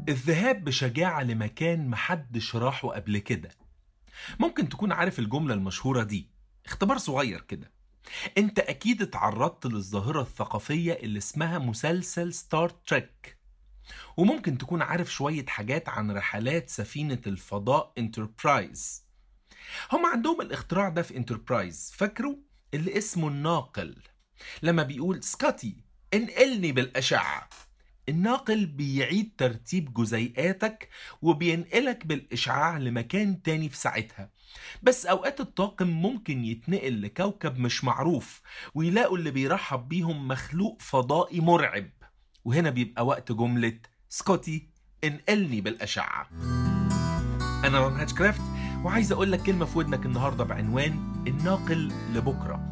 الذهاب بشجاعة لمكان محدش راحه قبل كده ممكن تكون عارف الجملة المشهورة دي اختبار صغير كده انت اكيد اتعرضت للظاهرة الثقافية اللي اسمها مسلسل ستار تريك وممكن تكون عارف شوية حاجات عن رحلات سفينة الفضاء انتربرايز هم عندهم الاختراع ده في انتربرايز فاكروا اللي اسمه الناقل لما بيقول سكاتي انقلني بالأشعة الناقل بيعيد ترتيب جزيئاتك وبينقلك بالإشعاع لمكان تاني في ساعتها بس أوقات الطاقم ممكن يتنقل لكوكب مش معروف ويلاقوا اللي بيرحب بيهم مخلوق فضائي مرعب وهنا بيبقى وقت جملة سكوتي انقلني بالأشعة أنا رون هاتشكرافت وعايز أقول لك كلمة في ودنك النهاردة بعنوان الناقل لبكرة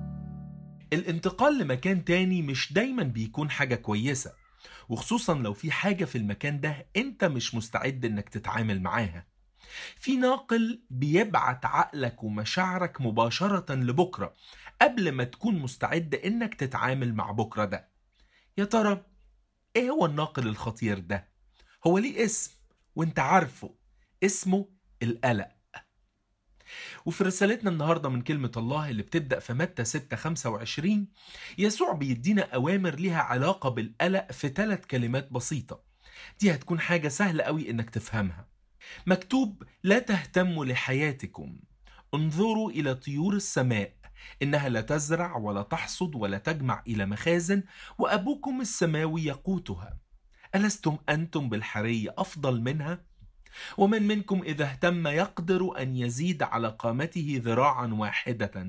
الانتقال لمكان تاني مش دايما بيكون حاجة كويسة وخصوصا لو في حاجة في المكان ده انت مش مستعد انك تتعامل معاها في ناقل بيبعت عقلك ومشاعرك مباشرة لبكرة قبل ما تكون مستعد انك تتعامل مع بكرة ده يا ترى ايه هو الناقل الخطير ده هو ليه اسم وانت عارفه اسمه القلق وفي رسالتنا النهاردة من كلمة الله اللي بتبدأ في متى 6 25 يسوع بيدينا أوامر ليها علاقة بالقلق في ثلاث كلمات بسيطة دي هتكون حاجة سهلة قوي إنك تفهمها مكتوب لا تهتموا لحياتكم انظروا إلى طيور السماء إنها لا تزرع ولا تحصد ولا تجمع إلى مخازن وأبوكم السماوي يقوتها ألستم أنتم بالحرية أفضل منها؟ ومن منكم إذا اهتم يقدر أن يزيد على قامته ذراعا واحدة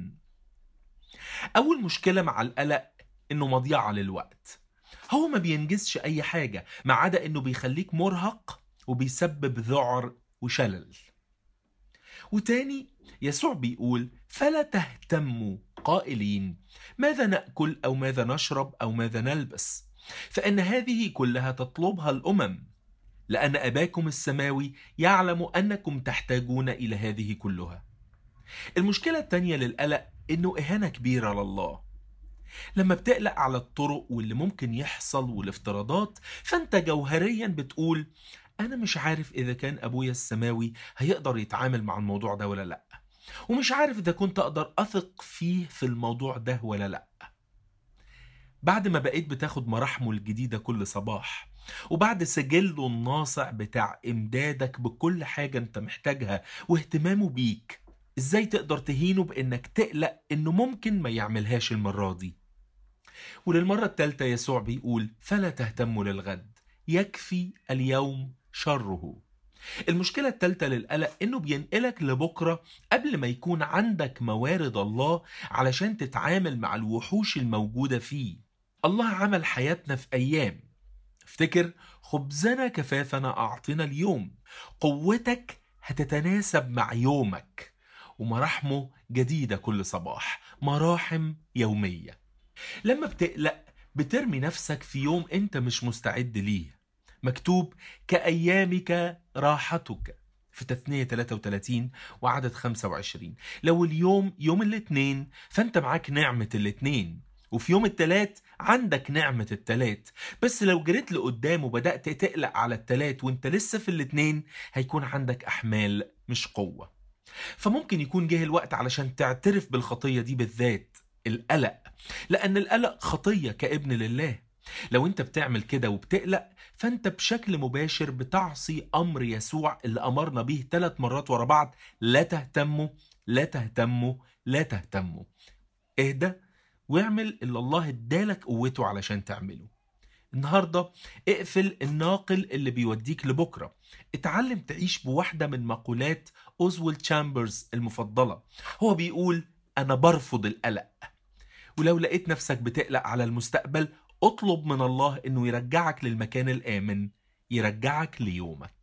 أول مشكلة مع القلق إنه مضيعة للوقت هو ما بينجزش أي حاجة ما عدا إنه بيخليك مرهق وبيسبب ذعر وشلل وتاني يسوع بيقول فلا تهتموا قائلين ماذا ناكل او ماذا نشرب او ماذا نلبس فان هذه كلها تطلبها الامم لان اباكم السماوي يعلم انكم تحتاجون الى هذه كلها المشكله الثانيه للقلق انه اهانه كبيره لله لما بتقلق على الطرق واللي ممكن يحصل والافتراضات فانت جوهريا بتقول انا مش عارف اذا كان ابويا السماوي هيقدر يتعامل مع الموضوع ده ولا لا ومش عارف اذا كنت اقدر اثق فيه في الموضوع ده ولا لا بعد ما بقيت بتاخد مراحمه الجديدة كل صباح وبعد سجله الناصع بتاع امدادك بكل حاجة انت محتاجها واهتمامه بيك ازاي تقدر تهينه بانك تقلق انه ممكن ما يعملهاش المرة دي وللمرة التالتة يسوع بيقول فلا تهتموا للغد يكفي اليوم شره المشكلة التالتة للقلق إنه بينقلك لبكرة قبل ما يكون عندك موارد الله علشان تتعامل مع الوحوش الموجودة فيه الله عمل حياتنا في أيام افتكر خبزنا كفافنا أعطنا اليوم قوتك هتتناسب مع يومك ومراحمه جديدة كل صباح مراحم يومية لما بتقلق بترمي نفسك في يوم انت مش مستعد ليه مكتوب كأيامك راحتك في تثنية 33 وعدد 25 لو اليوم يوم الاثنين فانت معاك نعمة الاثنين وفي يوم التلات عندك نعمة التلات بس لو جريت لقدام وبدأت تقلق على التلات وانت لسه في الاتنين هيكون عندك أحمال مش قوة فممكن يكون جه الوقت علشان تعترف بالخطية دي بالذات القلق لأن القلق خطية كابن لله لو انت بتعمل كده وبتقلق فانت بشكل مباشر بتعصي امر يسوع اللي امرنا بيه ثلاث مرات ورا بعض لا تهتموا لا تهتموا لا تهتموا اهدى واعمل اللي الله ادالك قوته علشان تعمله النهاردة اقفل الناقل اللي بيوديك لبكرة اتعلم تعيش بواحدة من مقولات أوزويل تشامبرز المفضلة هو بيقول أنا برفض القلق ولو لقيت نفسك بتقلق على المستقبل اطلب من الله انه يرجعك للمكان الامن يرجعك ليومك